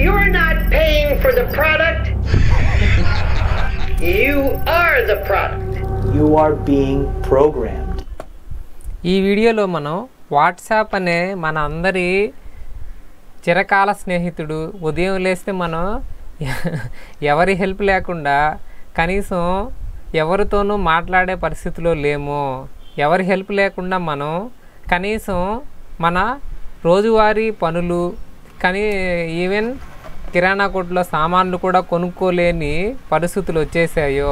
You're not paying for the product. You are the product. You are being programmed. ఈ వీడియోలో మనం WhatsApp అనే మన అందరి చిరకాల స్నేహితుడు ఉదయం లేస్తే మనం ఎవరి హెల్ప్ లేకుండా కనీసం ఎవరితోనూ మాట్లాడే పరిస్థితిలో లేము ఎవరి హెల్ప్ లేకుండా మనం కనీసం మన రోజువారీ పనులు కానీ ఈవెన్ కిరాణా కొట్టులో సామాన్లు కూడా కొనుక్కోలేని పరిస్థితులు వచ్చేసాయో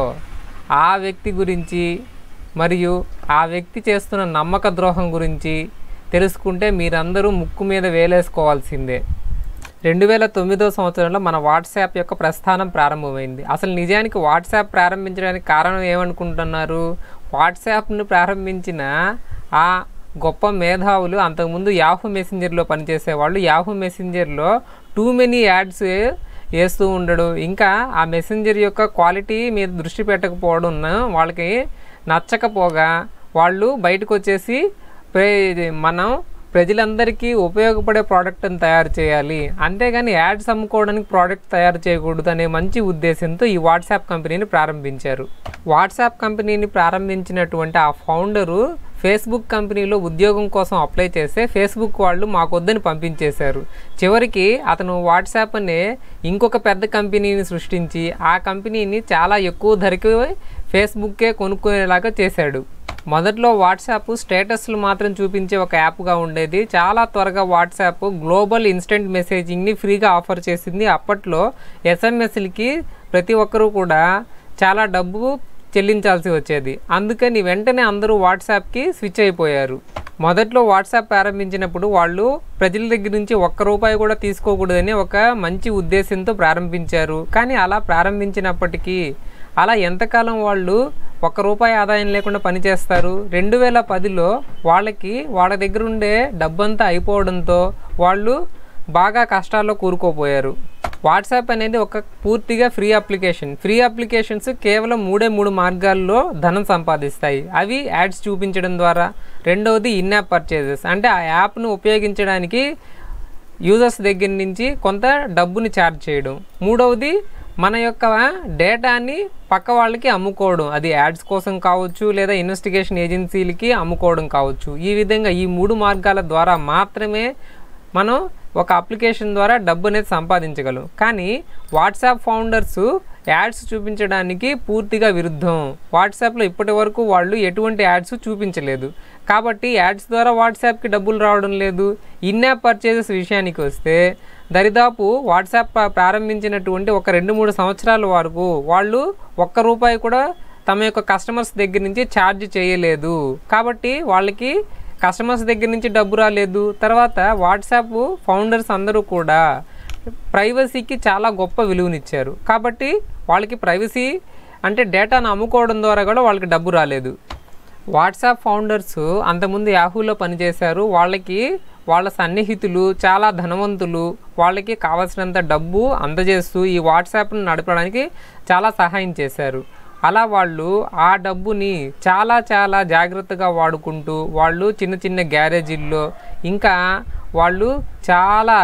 ఆ వ్యక్తి గురించి మరియు ఆ వ్యక్తి చేస్తున్న నమ్మక ద్రోహం గురించి తెలుసుకుంటే మీరందరూ ముక్కు మీద వేలేసుకోవాల్సిందే రెండు వేల తొమ్మిదో సంవత్సరంలో మన వాట్సాప్ యొక్క ప్రస్థానం ప్రారంభమైంది అసలు నిజానికి వాట్సాప్ ప్రారంభించడానికి కారణం ఏమనుకుంటున్నారు వాట్సాప్ను ప్రారంభించిన ఆ గొప్ప మేధావులు అంతకుముందు యాహూ మెసెంజర్లో పనిచేసే వాళ్ళు యాహూ మెసెంజర్లో టూ మెనీ యాడ్స్ వేస్తూ ఉండడు ఇంకా ఆ మెసెంజర్ యొక్క క్వాలిటీ మీద దృష్టి పెట్టకపోవడం వాళ్ళకి నచ్చకపోగా వాళ్ళు బయటకు వచ్చేసి ప్రే- మనం ప్రజలందరికీ ఉపయోగపడే ప్రోడక్ట్ని తయారు చేయాలి అంతేగాని యాడ్స్ అమ్ముకోవడానికి ప్రోడక్ట్ తయారు చేయకూడదు అనే మంచి ఉద్దేశంతో ఈ వాట్సాప్ కంపెనీని ప్రారంభించారు వాట్సాప్ కంపెనీని ప్రారంభించినటువంటి ఆ ఫౌండరు ఫేస్బుక్ కంపెనీలో ఉద్యోగం కోసం అప్లై చేస్తే ఫేస్బుక్ వాళ్ళు మాకొద్దని పంపించేశారు చివరికి అతను వాట్సాప్ అనే ఇంకొక పెద్ద కంపెనీని సృష్టించి ఆ కంపెనీని చాలా ఎక్కువ ధరకి ఫేస్బుక్కే కొనుక్కునేలాగా చేశాడు మొదట్లో వాట్సాప్ స్టేటస్లు మాత్రం చూపించే ఒక యాప్గా ఉండేది చాలా త్వరగా వాట్సాప్ గ్లోబల్ ఇన్స్టెంట్ మెసేజింగ్ని ఫ్రీగా ఆఫర్ చేసింది అప్పట్లో ఎస్ఎంఎస్లకి ప్రతి ఒక్కరూ కూడా చాలా డబ్బు చెల్లించాల్సి వచ్చేది అందుకని వెంటనే అందరూ వాట్సాప్కి స్విచ్ అయిపోయారు మొదట్లో వాట్సాప్ ప్రారంభించినప్పుడు వాళ్ళు ప్రజల దగ్గర నుంచి ఒక్క రూపాయి కూడా తీసుకోకూడదని ఒక మంచి ఉద్దేశంతో ప్రారంభించారు కానీ అలా ప్రారంభించినప్పటికీ అలా ఎంతకాలం వాళ్ళు ఒక్క రూపాయి ఆదాయం లేకుండా పనిచేస్తారు రెండు వేల పదిలో వాళ్ళకి వాళ్ళ దగ్గర ఉండే డబ్బంతా అయిపోవడంతో వాళ్ళు బాగా కష్టాల్లో కూరుకోపోయారు వాట్సాప్ అనేది ఒక పూర్తిగా ఫ్రీ అప్లికేషన్ ఫ్రీ అప్లికేషన్స్ కేవలం మూడే మూడు మార్గాల్లో ధనం సంపాదిస్తాయి అవి యాడ్స్ చూపించడం ద్వారా రెండవది ఇన్ యాప్ పర్చేజెస్ అంటే ఆ యాప్ను ఉపయోగించడానికి యూజర్స్ దగ్గర నుంచి కొంత డబ్బుని ఛార్జ్ చేయడం మూడవది మన యొక్క డేటాని పక్క వాళ్ళకి అమ్ముకోవడం అది యాడ్స్ కోసం కావచ్చు లేదా ఇన్వెస్టిగేషన్ ఏజెన్సీలకి అమ్ముకోవడం కావచ్చు ఈ విధంగా ఈ మూడు మార్గాల ద్వారా మాత్రమే మనం ఒక అప్లికేషన్ ద్వారా డబ్బు అనేది సంపాదించగలం కానీ వాట్సాప్ ఫౌండర్స్ యాడ్స్ చూపించడానికి పూర్తిగా విరుద్ధం వాట్సాప్లో ఇప్పటి వరకు వాళ్ళు ఎటువంటి యాడ్స్ చూపించలేదు కాబట్టి యాడ్స్ ద్వారా వాట్సాప్కి డబ్బులు రావడం లేదు ఇన్ యాప్ పర్చేజెస్ విషయానికి వస్తే దరిదాపు వాట్సాప్ ప్రా- ప్రారంభించినటువంటి ఒక రెండు మూడు సంవత్సరాల వరకు వాళ్ళు ఒక్క రూపాయి కూడా తమ యొక్క కస్టమర్స్ దగ్గర నుంచి ఛార్జ్ చేయలేదు కాబట్టి వాళ్ళకి కస్టమర్స్ దగ్గర నుంచి డబ్బు రాలేదు తర్వాత వాట్సాప్ ఫౌండర్స్ అందరూ కూడా ప్రైవసీకి చాలా గొప్ప విలువనిచ్చారు కాబట్టి వాళ్ళకి ప్రైవసీ అంటే డేటాను అమ్ముకోవడం ద్వారా కూడా వాళ్ళకి డబ్బు రాలేదు వాట్సాప్ ఫౌండర్స్ అంతకుముందు యాహూలో పనిచేశారు వాళ్ళకి వాళ్ళ సన్నిహితులు చాలా ధనవంతులు వాళ్ళకి కావాల్సినంత డబ్బు అందజేస్తూ ఈ వాట్సాప్ను నడపడానికి చాలా సహాయం చేశారు అలా వాళ్ళు ఆ డబ్బుని చాలా చాలా జాగ్రత్తగా వాడుకుంటూ వాళ్ళు చిన్న చిన్న గ్యారేజీల్లో ఇంకా వాళ్ళు చాలా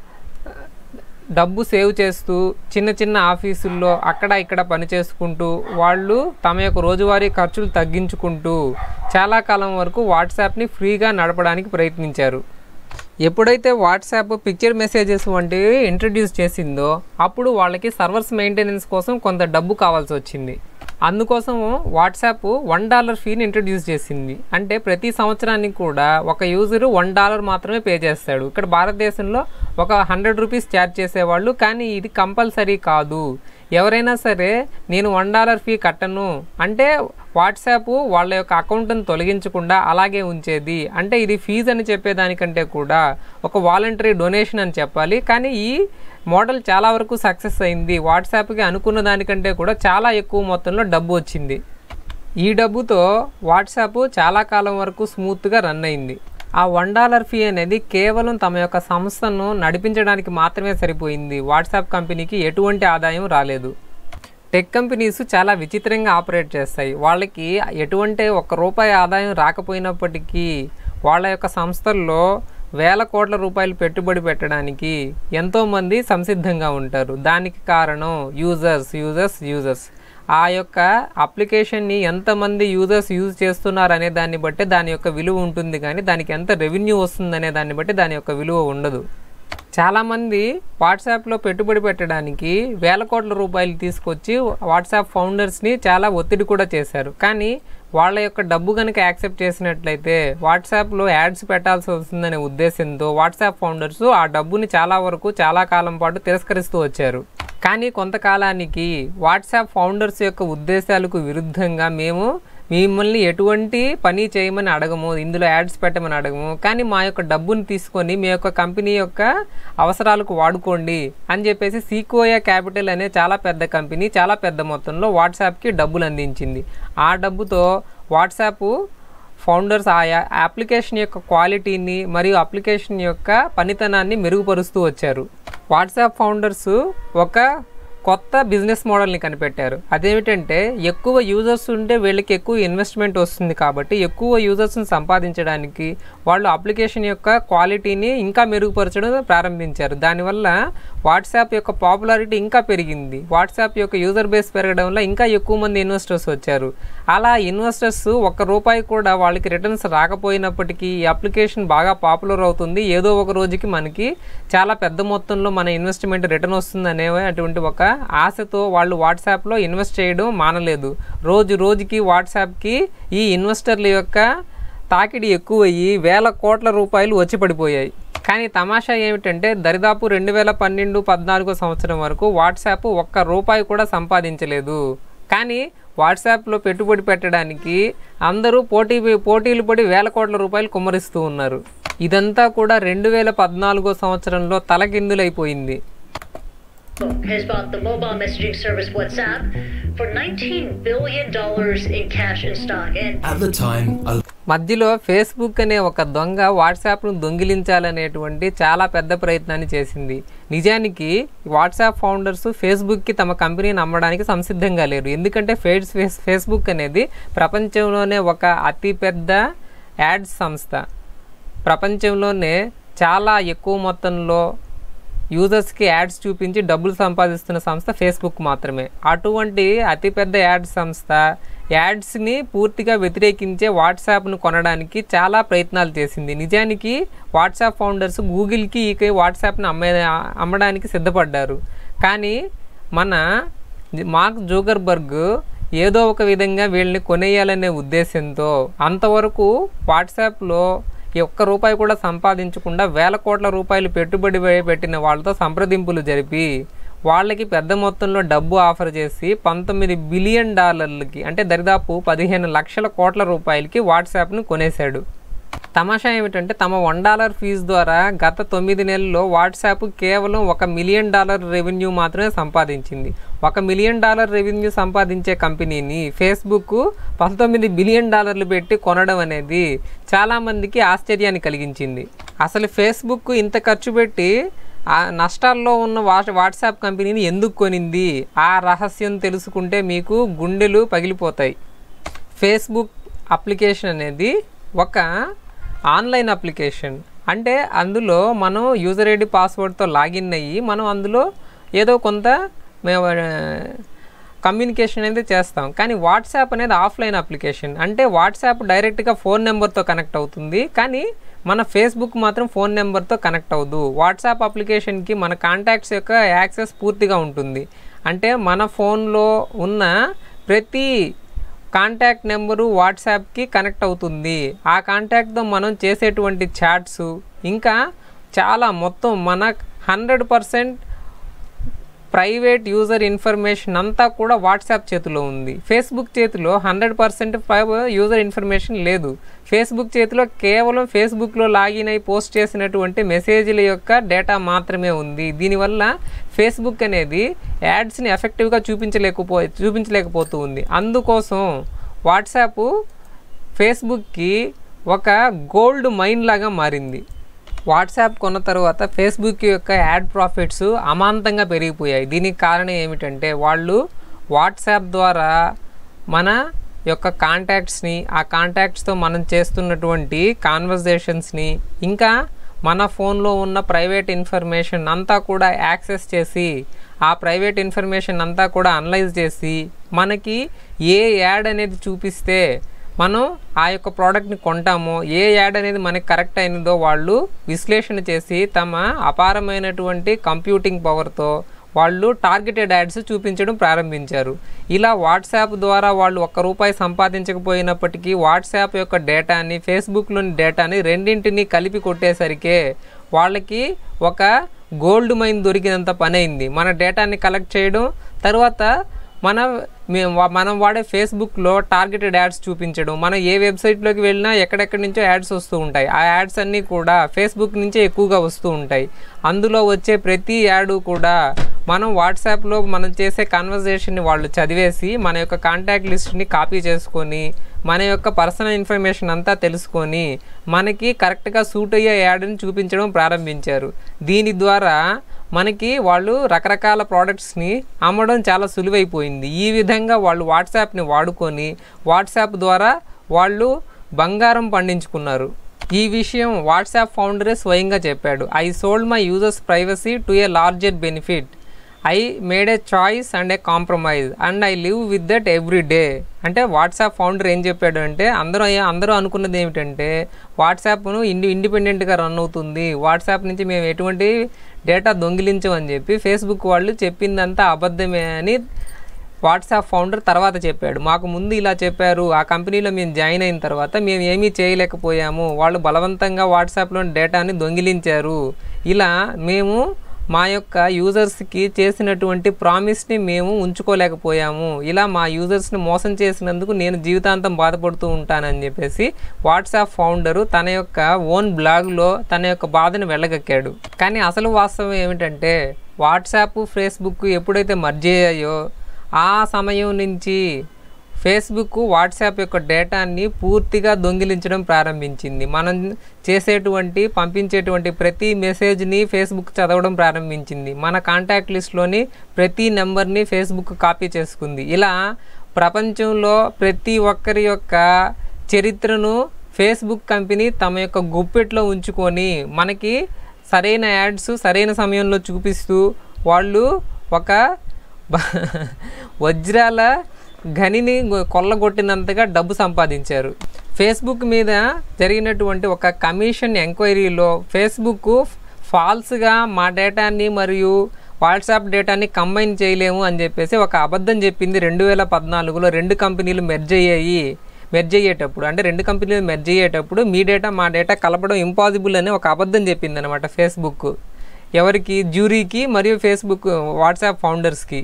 డబ్బు సేవ్ చేస్తూ చిన్న చిన్న ఆఫీసుల్లో అక్కడ ఇక్కడ పని చేసుకుంటూ వాళ్ళు తమ యొక్క రోజువారీ ఖర్చులు తగ్గించుకుంటూ చాలా కాలం వరకు వాట్సాప్ని ఫ్రీగా నడపడానికి ప్రయత్నించారు ఎప్పుడైతే వాట్సాప్ పిక్చర్ మెసేజెస్ వంటివి ఇంట్రడ్యూస్ చేసిందో అప్పుడు వాళ్ళకి సర్వర్స్ మెయింటెనెన్స్ కోసం కొంత డబ్బు కావాల్సి వచ్చింది అందుకోసం వాట్సాప్ వన్ డాలర్ ఫీని ఇంట్రడ్యూస్ చేసింది అంటే ప్రతి సంవత్సరానికి కూడా ఒక యూజర్ వన్ డాలర్ మాత్రమే పే చేస్తాడు ఇక్కడ భారతదేశంలో ఒక హండ్రెడ్ రూపీస్ ఛార్జ్ చేసేవాళ్ళు కానీ ఇది కంపల్సరీ కాదు ఎవరైనా సరే నేను వన్ డాలర్ ఫీ కట్టను అంటే వాట్సాప్ వాళ్ళ యొక్క అకౌంట్ని తొలగించకుండా అలాగే ఉంచేది అంటే ఇది ఫీజు అని చెప్పేదానికంటే కూడా ఒక వాలంటరీ డొనేషన్ అని చెప్పాలి కానీ ఈ మోడల్ చాలా వరకు సక్సెస్ అయింది వాట్సాప్కి అనుకున్న దానికంటే కూడా చాలా ఎక్కువ మొత్తంలో డబ్బు వచ్చింది ఈ డబ్బుతో వాట్సాప్ చాలా కాలం వరకు స్మూత్గా రన్ అయింది ఆ వన్ డాలర్ ఫీ అనేది కేవలం తమ యొక్క సంస్థను నడిపించడానికి మాత్రమే సరిపోయింది వాట్సాప్ కంపెనీకి ఎటువంటి ఆదాయం రాలేదు టెక్ కంపెనీస్ చాలా విచిత్రంగా ఆపరేట్ చేస్తాయి వాళ్ళకి ఎటువంటి ఒక్క రూపాయి ఆదాయం రాకపోయినప్పటికీ వాళ్ళ యొక్క సంస్థల్లో వేల కోట్ల రూపాయలు పెట్టుబడి పెట్టడానికి ఎంతోమంది సంసిద్ధంగా ఉంటారు దానికి కారణం యూజర్స్ యూజర్స్ యూజర్స్ ఆ యొక్క అప్లికేషన్ని ఎంతమంది యూజర్స్ యూజ్ చేస్తున్నారు అనే దాన్ని బట్టి దాని యొక్క విలువ ఉంటుంది కానీ దానికి ఎంత రెవెన్యూ వస్తుంది అనే దాన్ని బట్టి దాని యొక్క విలువ ఉండదు చాలామంది వాట్సాప్లో పెట్టుబడి పెట్టడానికి వేల కోట్ల రూపాయలు తీసుకొచ్చి వాట్సాప్ ఫౌండర్స్ని చాలా ఒత్తిడి కూడా చేశారు కానీ వాళ్ళ యొక్క డబ్బు కనుక యాక్సెప్ట్ చేసినట్లయితే వాట్సాప్లో యాడ్స్ పెట్టాల్సి వస్తుందనే ఉద్దేశంతో వాట్సాప్ ఫౌండర్స్ ఆ డబ్బుని చాలా వరకు చాలా కాలం పాటు తిరస్కరిస్తూ వచ్చారు కానీ కొంతకాలానికి వాట్సాప్ ఫౌండర్స్ యొక్క ఉద్దేశాలకు విరుద్ధంగా మేము మిమ్మల్ని ఎటువంటి పని చేయమని అడగము ఇందులో యాడ్స్ పెట్టమని అడగము కానీ మా యొక్క డబ్బుని తీసుకొని మీ యొక్క కంపెనీ యొక్క అవసరాలకు వాడుకోండి అని చెప్పేసి సీకోయా క్యాపిటల్ అనే చాలా పెద్ద కంపెనీ చాలా పెద్ద మొత్తంలో వాట్సాప్కి డబ్బులు అందించింది ఆ డబ్బుతో వాట్సాప్ ఫౌండర్స్ ఆ యా- అప్లికేషన్ యొక్క క్వాలిటీని మరియు అప్లికేషన్ యొక్క పనితనాన్ని మెరుగుపరుస్తూ వచ్చారు వాట్సాప్ ఫౌండర్స్ ఒక కొత్త బిజినెస్ మోడల్ని కనిపెట్టారు అదేమిటంటే ఎక్కువ యూజర్స్ ఉంటే వీళ్ళకి ఎక్కువ ఇన్వెస్ట్మెంట్ వస్తుంది కాబట్టి ఎక్కువ యూజర్స్ని సంపాదించడానికి వాళ్ళు అప్లికేషన్ యొక్క క్వాలిటీని ఇంకా మెరుగుపరచడం ప్రారంభించారు దానివల్ల వాట్సాప్ యొక్క పాపులారిటీ ఇంకా పెరిగింది వాట్సాప్ యొక్క యూజర్ బేస్ పెరగడం వల్ల ఇంకా ఎక్కువ మంది ఇన్వెస్టర్స్ వచ్చారు అలా ఇన్వెస్టర్స్ ఒక్క రూపాయి కూడా వాళ్ళకి రిటర్న్స్ రాకపోయినప్పటికీ ఈ అప్లికేషన్ బాగా పాపులర్ అవుతుంది ఏదో ఒక రోజుకి మనకి చాలా పెద్ద మొత్తంలో మన ఇన్వెస్ట్మెంట్ రిటర్న్ వస్తుంది అనే అటువంటి ఒక ఆశతో వాళ్ళు వాట్సాప్లో ఇన్వెస్ట్ చేయడం మానలేదు రోజు రోజుకి వాట్సాప్కి ఈ ఇన్వెస్టర్ల యొక్క తాకిడి ఎక్కువయ్యి వేల కోట్ల రూపాయలు వచ్చి పడిపోయాయి కానీ తమాషా ఏమిటంటే దరిదాపు రెండు వేల పన్నెండు పద్నాలుగో సంవత్సరం వరకు వాట్సాప్ ఒక్క రూపాయి కూడా సంపాదించలేదు కానీ వాట్సాప్లో పెట్టుబడి పెట్టడానికి అందరూ పోటీ పోటీలు పడి వేల కోట్ల రూపాయలు కుమ్మరిస్తూ ఉన్నారు ఇదంతా కూడా రెండు వేల పద్నాలుగో సంవత్సరంలో తలకిందులైపోయింది has bought the mobile messaging service WhatsApp for $19 billion in cash and stock. And At the time, a మధ్యలో ఫేస్బుక్ అనే ఒక దొంగ వాట్సాప్ను దొంగిలించాలనేటువంటి చాలా పెద్ద ప్రయత్నాన్ని చేసింది నిజానికి వాట్సాప్ ఫౌండర్స్ ఫేస్బుక్కి తమ కంపెనీని అమ్మడానికి సంసిద్ధంగా లేరు ఎందుకంటే ఫేస్ ఫేస్ ఫేస్బుక్ అనేది ప్రపంచంలోనే ఒక అతిపెద్ద యాడ్స్ సంస్థ ప్రపంచంలోనే చాలా ఎక్కువ మొత్తంలో యూజర్స్కి యాడ్స్ చూపించి డబ్బులు సంపాదిస్తున్న సంస్థ ఫేస్బుక్ మాత్రమే అటువంటి అతిపెద్ద యాడ్ సంస్థ యాడ్స్ని పూర్తిగా వ్యతిరేకించే వాట్సాప్ను కొనడానికి చాలా ప్రయత్నాలు చేసింది నిజానికి వాట్సాప్ ఫౌండర్స్ గూగుల్కి ఈ వాట్సాప్ను అమ్మే అమ్మడానికి సిద్ధపడ్డారు కానీ మన మార్క్ జూగర్బర్గ్ ఏదో ఒక విధంగా వీళ్ళని కొనేయాలనే ఉద్దేశంతో అంతవరకు వాట్సాప్లో ఈ ఒక్క రూపాయి కూడా సంపాదించకుండా వేల కోట్ల రూపాయలు పెట్టుబడి పె- పెట్టిన వాళ్ళతో సంప్రదింపులు జరిపి వాళ్ళకి పెద్ద మొత్తంలో డబ్బు ఆఫర్ చేసి పంతొమ్మిది బిలియన్ డాలర్లకి అంటే దరిదాపు పదిహేను లక్షల కోట్ల రూపాయలకి వాట్సాప్ను కొనేశాడు తమాషా ఏమిటంటే తమ వన్ డాలర్ ఫీజు ద్వారా గత తొమ్మిది నెలల్లో వాట్సాప్ కేవలం ఒక మిలియన్ డాలర్ రెవెన్యూ మాత్రమే సంపాదించింది ఒక మిలియన్ డాలర్ రెవెన్యూ సంపాదించే కంపెనీని ఫేస్బుక్ పంతొమ్మిది బిలియన్ డాలర్లు పెట్టి కొనడం అనేది చాలామందికి ఆశ్చర్యాన్ని కలిగించింది అసలు ఫేస్బుక్ ఇంత ఖర్చు పెట్టి ఆ నష్టాల్లో ఉన్న వా వాట్సాప్ కంపెనీని ఎందుకు కొనింది ఆ రహస్యం తెలుసుకుంటే మీకు గుండెలు పగిలిపోతాయి ఫేస్బుక్ అప్లికేషన్ అనేది ఒక ఆన్లైన్ అప్లికేషన్ అంటే అందులో మనం యూజర్ ఐడి పాస్వర్డ్తో లాగిన్ అయ్యి మనం అందులో ఏదో కొంత మేము కమ్యూనికేషన్ అనేది చేస్తాం కానీ వాట్సాప్ అనేది ఆఫ్లైన్ అప్లికేషన్ అంటే వాట్సాప్ డైరెక్ట్గా ఫోన్ నెంబర్తో కనెక్ట్ అవుతుంది కానీ మన ఫేస్బుక్ మాత్రం ఫోన్ నెంబర్తో కనెక్ట్ అవ్వదు వాట్సాప్ అప్లికేషన్కి మన కాంటాక్ట్స్ యొక్క యాక్సెస్ పూర్తిగా ఉంటుంది అంటే మన ఫోన్లో ఉన్న ప్రతి కాంటాక్ట్ నెంబరు వాట్సాప్కి కనెక్ట్ అవుతుంది ఆ కాంటాక్ట్తో మనం చేసేటువంటి చాట్స్ ఇంకా చాలా మొత్తం మన hundred percent private user information అంతా కూడా వాట్సాప్ చేతిలో ఉంది ఫేస్బుక్ చేతిలో హండ్రెడ్ పర్సెంట్ యూజర్ ఇన్ఫర్మేషన్ లేదు ఫేస్బుక్ చేతిలో కేవలం ఫేస్బుక్లో లాగిన్ అయి పోస్ట్ చేసినటువంటి మెసేజ్ల యొక్క డేటా మాత్రమే ఉంది దీనివల్ల ఫేస్బుక్ అనేది యాడ్స్ని ఎఫెక్టివ్గా చూపించలేకపో చూపించలేకపోతూ ఉంది అందుకోసం వాట్సాప్ ఫేస్బుక్కి ఒక గోల్డ్ మైన్ లాగా మారింది వాట్సాప్ కొన్న తర్వాత ఫేస్బుక్ యొక్క యాడ్ ప్రాఫిట్స్ అమాంతంగా పెరిగిపోయాయి దీనికి కారణం ఏమిటంటే వాళ్ళు వాట్సాప్ ద్వారా మన యొక్క కాంటాక్ట్స్ని ఆ కాంటాక్ట్స్తో మనం చేస్తున్నటువంటి కాన్వర్జేషన్స్ని ఇంకా మన ఫోన్లో ఉన్న ప్రైవేట్ ఇన్ఫర్మేషన్ అంతా కూడా యాక్సెస్ చేసి ఆ ప్రైవేట్ ఇన్ఫర్మేషన్ అంతా కూడా అనలైజ్ చేసి మనకి ఏ యాడ్ అనేది చూపిస్తే మనం ఆ యొక్క ప్రోడక్ట్ని కొంటామో ఏ యాడ్ అనేది మనకి కరెక్ట్ అయినదో వాళ్ళు విశ్లేషణ చేసి తమ అపారమైనటువంటి కంప్యూటింగ్ పవర్తో వాళ్ళు టార్గెటెడ్ యాడ్స్ చూపించడం ప్రారంభించారు ఇలా వాట్సాప్ ద్వారా వాళ్ళు ఒక్క రూపాయి సంపాదించకపోయినప్పటికీ వాట్సాప్ యొక్క డేటాని ఫేస్బుక్లోని డేటాని రెండింటిని కలిపి కొట్టేసరికే వాళ్ళకి ఒక గోల్డ్ మైన్ దొరికినంత పని అయింది మన డేటాని కలెక్ట్ చేయడం తర్వాత మన మేము వా- మనం వాడే ఫేస్బుక్లో టార్గెటెడ్ యాడ్స్ చూపించడం మనం ఏ వెబ్సైట్లోకి వెళ్ళినా ఎక్కడెక్కడి నుంచో యాడ్స్ వస్తూ ఉంటాయి ఆ యాడ్స్ అన్నీ కూడా ఫేస్బుక్ నుంచే ఎక్కువగా వస్తూ ఉంటాయి అందులో వచ్చే ప్రతి యాడ్ కూడా మనం వాట్సాప్లో మనం చేసే కాన్వర్జేషన్ని వాళ్ళు చదివేసి మన యొక్క కాంటాక్ట్ లిస్ట్ని కాపీ చేసుకొని మన యొక్క పర్సనల్ ఇన్ఫర్మేషన్ అంతా తెలుసుకొని మనకి కరెక్ట్గా సూట్ అయ్యే యాడ్ని చూపించడం ప్రారంభించారు దీని ద్వారా మనకి వాళ్ళు రకరకాల ప్రోడక్ట్స్ని అమ్మడం చాలా సులువైపోయింది ఈ విధంగా వాళ్ళు వాట్సాప్ని వాడుకొని వాట్సాప్ ద్వారా వాళ్ళు బంగారం పండించుకున్నారు ఈ విషయం వాట్సాప్ ఫౌండరే స్వయంగా చెప్పాడు I sold my users privacy to a larger benefit I made a choice and a compromise and I live with that every day అంటే వాట్సాప్ ఫౌండర్ ఏం చెప్పాడు అంటే అందరూ అందరూ అనుకున్నది ఏమిటంటే వాట్సాప్ను ఇండి ఇండిపెండెంట్గా రన్ అవుతుంది వాట్సాప్ నుంచి మేము ఎటువంటి డేటా దొంగిలించమని చెప్పి ఫేస్బుక్ వాళ్ళు చెప్పిందంతా అబద్ధమే అని వాట్సాప్ ఫౌండర్ తర్వాత చెప్పాడు మాకు ముందు ఇలా చెప్పారు ఆ కంపెనీలో మేము జాయిన్ అయిన తర్వాత మేము ఏమీ చేయలేకపోయాము వాళ్ళు బలవంతంగా వాట్సాప్లో డేటాని దొంగిలించారు ఇలా మేము మా యొక్క యూజర్స్కి చేసినటువంటి ప్రామిస్ని మేము ఉంచుకోలేకపోయాము ఇలా మా యూజర్స్ని మోసం చేసినందుకు నేను జీవితాంతం బాధపడుతూ ఉంటానని చెప్పేసి వాట్సాప్ ఫౌండరు తన యొక్క ఓన్ బ్లాగ్లో తన యొక్క బాధను వెళ్ళగక్కాడు కానీ అసలు వాస్తవం ఏమిటంటే వాట్సాప్ ఫేస్బుక్ ఎప్పుడైతే మర్జ్ అయ్యాయో ఆ సమయం నుంచి ఫేస్బుక్ వాట్సాప్ యొక్క డేటాని పూర్తిగా దొంగిలించడం ప్రారంభించింది మనం చేసేటువంటి పంపించేటువంటి ప్రతి మెసేజ్ని ఫేస్బుక్ చదవడం ప్రారంభించింది మన కాంటాక్ట్ లిస్ట్లోని ప్రతి నెంబర్ని ఫేస్బుక్ కాపీ చేసుకుంది ఇలా ప్రపంచంలో ప్రతి ఒక్కరి యొక్క చరిత్రను ఫేస్బుక్ కంపెనీ తమ యొక్క గుప్పెట్లో ఉంచుకొని మనకి సరైన యాడ్స్ సరైన సమయంలో చూపిస్తూ వాళ్ళు ఒక బ- వజ్రాల గనిని గొ- కొల్లగొట్టినంతగా డబ్బు సంపాదించారు ఫేస్బుక్ మీద జరిగినటువంటి ఒక కమిషన్ ఎంక్వైరీలో ఫేస్బుక్ ఫాల్స్గా మా డేటాని మరియు వాట్సాప్ డేటాని కంబైన్ చేయలేము అని చెప్పేసి ఒక అబద్ధం చెప్పింది రెండు వేల పద్నాలుగులో రెండు కంపెనీలు మెర్జ్ అయ్యాయి మెర్జ్ అయ్యేటప్పుడు అంటే రెండు కంపెనీలు మెర్జ్ అయ్యేటప్పుడు మీ డేటా మా డేటా కలపడం ఇంపాసిబుల్ అని ఒక అబద్ధం చెప్పింది అనమాట ఫేస్బుక్ ఎవరికి జ్యూరీకి మరియు ఫేస్బుక్ వాట్సాప్ ఫౌండర్స్కి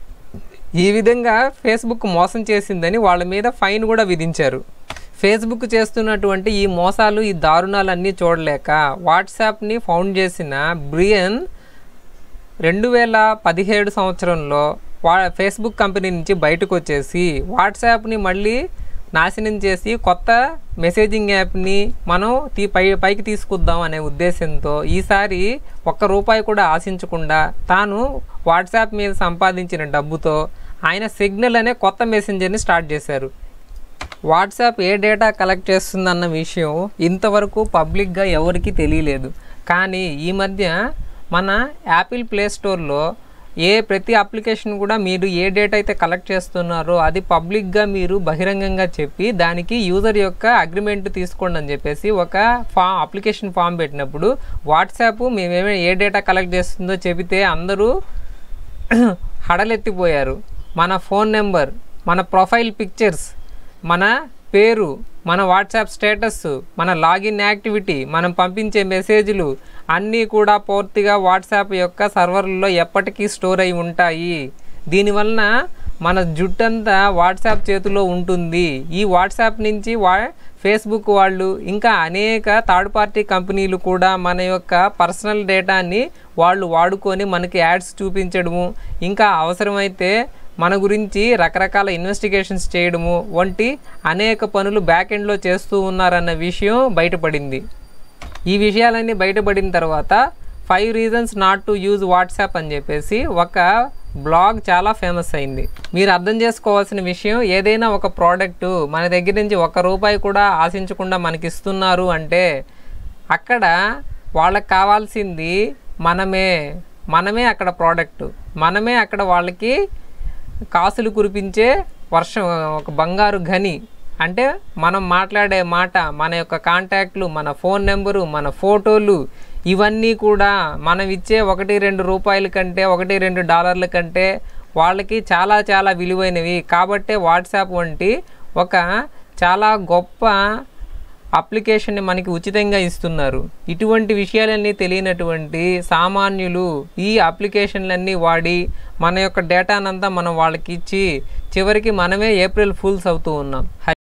ఈ విధంగా ఫేస్బుక్ మోసం చేసిందని వాళ్ళ మీద ఫైన్ కూడా విధించారు ఫేస్బుక్ చేస్తున్నటువంటి ఈ మోసాలు ఈ దారుణాలన్నీ చూడలేక వాట్సాప్ని ఫౌండ్ చేసిన బ్రియన్ రెండు వేల పదిహేడు సంవత్సరంలో వా ఫేస్బుక్ కంపెనీ నుంచి బయటకు వచ్చేసి వాట్సాప్ని మళ్ళీ నాశనం చేసి కొత్త మెసేజింగ్ యాప్ని మనం తీ పై పైకి తీసుకొద్దాం అనే ఉద్దేశంతో ఈసారి ఒక్క రూపాయి కూడా ఆశించకుండా తాను వాట్సాప్ మీద సంపాదించిన డబ్బుతో ఆయన సిగ్నల్ అనే కొత్త మెసెంజర్ని స్టార్ట్ చేశారు వాట్సాప్ ఏ డేటా కలెక్ట్ చేస్తుందన్న విషయం ఇంతవరకు పబ్లిక్గా ఎవరికీ తెలియలేదు కానీ ఈ మధ్య మన యాపిల్ ప్లే స్టోర్లో ఏ ప్రతి అప్లికేషన్ కూడా మీరు ఏ డేటా అయితే కలెక్ట్ చేస్తున్నారో అది పబ్లిక్గా మీరు బహిరంగంగా చెప్పి దానికి యూజర్ యొక్క అగ్రిమెంట్ తీసుకోండి అని చెప్పేసి ఒక ఫా అప్లికేషన్ ఫామ్ పెట్టినప్పుడు వాట్సాప్ మేమేమైనా ఏ డేటా కలెక్ట్ చేస్తుందో చెబితే అందరూ హడలెత్తిపోయారు మన ఫోన్ నెంబర్ మన ప్రొఫైల్ పిక్చర్స్ మన పేరు మన వాట్సాప్ స్టేటస్ మన లాగిన్ యాక్టివిటీ మనం పంపించే మెసేజ్లు అన్నీ కూడా పూర్తిగా వాట్సాప్ యొక్క సర్వర్లలో ఎప్పటికీ స్టోర్ అయి ఉంటాయి దీనివలన మన జుట్టంతా వాట్సాప్ చేతిలో ఉంటుంది ఈ వాట్సాప్ నుంచి వా ఫేస్బుక్ వాళ్ళు ఇంకా అనేక థర్డ్ పార్టీ కంపెనీలు కూడా మన యొక్క పర్సనల్ డేటాని వాళ్ళు వాడుకొని మనకి యాడ్స్ చూపించడము ఇంకా అవసరమైతే మన గురించి రకరకాల ఇన్వెస్టిగేషన్స్ చేయడము వంటి అనేక పనులు బ్యాక్ ఎండ్లో చేస్తూ ఉన్నారన్న విషయం బయటపడింది ఈ విషయాలన్నీ బయటపడిన తర్వాత five reasons not to use WhatsApp అని చెప్పేసి ఒక బ్లాగ్ చాలా ఫేమస్ అయింది మీరు అర్థం చేసుకోవాల్సిన విషయం ఏదైనా ఒక ప్రోడక్ట్ మన దగ్గర నుంచి ఒక రూపాయి కూడా ఆశించకుండా మనకి ఇస్తున్నారు అంటే అక్కడ వాళ్ళకి కావాల్సింది మనమే మనమే అక్కడ ప్రోడక్ట్ మనమే అక్కడ వాళ్ళకి కాసులు కురిపించే వర్షం ఒక బంగారు గని అంటే మనం మాట్లాడే మాట మన యొక్క కాంటాక్ట్లు మన ఫోన్ నెంబరు మన ఫోటోలు ఇవన్నీ కూడా మనం ఇచ్చే ఒకటి రెండు రూపాయల కంటే ఒకటి రెండు డాలర్ల కంటే వాళ్ళకి చాలా చాలా విలువైనవి కాబట్టే వాట్సాప్ వంటి ఒక చాలా గొప్ప అప్లికేషన్ని మనకి ఉచితంగా ఇస్తున్నారు ఇటువంటి విషయాలన్నీ తెలియనటువంటి సామాన్యులు ఈ అప్లికేషన్లన్నీ వాడి మన యొక్క డేటానంతా మనం వాళ్ళకి ఇచ్చి చివరికి మనమే ఏప్రిల్ ఫూల్స్ అవుతూ ఉన్నాం